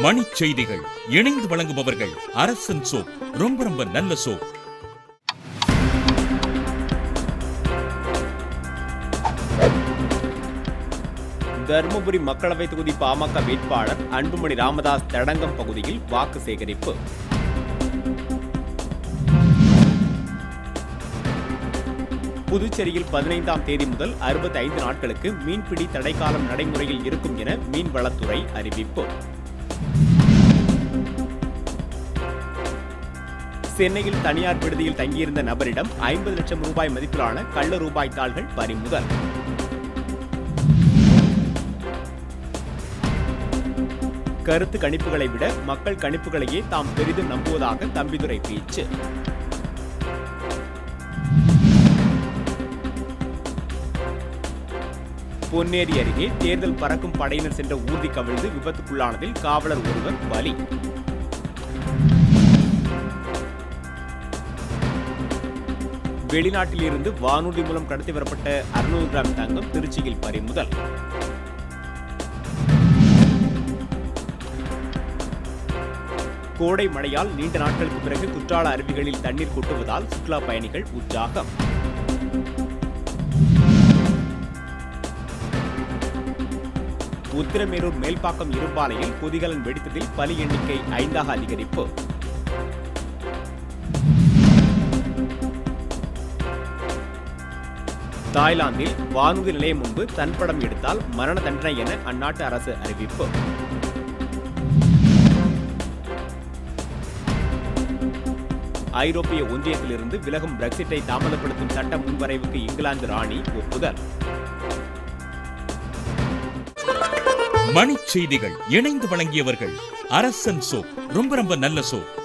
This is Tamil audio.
மணிச் செய்திகள் இணைந்து வழங்குபவர்கள் அரசன் சோப் ரொம்ப ரொம்ப நல்ல சோப் தருமபுரி மக்களவை தொகுதி பாமக வேட்பாளர் அன்புமணி ராமதாஸ் தடங்கம் பகுதியில் வாக்கு சேகரிப்பு புதுச்சேரியில் பதினைந்தாம் தேதி முதல் 65 நாட்களுக்கு மீன்பிடி தடைக்காலம் நடைமுறையில் இருக்கும் என மீன்வளத்துறை அறிவிப்பு சென்னையில் தனியார் விடுதியில் தங்கியிருந்த நபரிடம் ஐம்பது லட்சம் ரூபாய் மதிப்பிலான கள்ள ரூபாய் தாள்கள் பறிமுதல் கருத்து கணிப்புகளை விட மக்கள் கணிப்புகளையே தாம் பெரிதும் நம்புவதாக தம்பிதுரை பேச்சு பொன்னேரி அருகே தேர்தல் பறக்கும் படையினர் சென்ற ஊர்தி கவிழ்ந்து விபத்துக்குள்ளானதில் காவலர் ஒருவர் பலி வெளிநாட்டில் இருந்து வானூர்தி மூலம் கடத்தி வரப்பட்ட அறுநூறு கிராம் தங்கம் திருச்சியில் பறிமுதல் கோடை மழையால் நீண்ட நாட்களுக்கு பிறகு குற்றால அருவிகளில் தண்ணீர் கொட்டுவதால் சுற்றுலா பயணிகள் உற்சாகம் உத்திரமேரூர் மேல்பாக்கம் இரும்பாலையில் கொதிகலன் வெடித்ததில் பலி எண்ணிக்கை ஐந்தாக அதிகரிப்பு தாய்லாந்தில் வானூர்தி நிலையம் முன்பு தன் படம் எடுத்தால் மரண தண்டனை என அந்நாட்டு அரசு அறிவிப்பு ஐரோப்பிய ஒன்றியத்திலிருந்து விலகும் பிரெக்சிட்டை தாமதப்படுத்தும் சட்ட முன்வரைவுக்கு இங்கிலாந்து ராணி ஒப்புதல் மணிச் செய்திகள் இணைந்து வழங்கியவர்கள் அரசன் சோப் ரொம்ப ரொம்ப நல்ல சோப்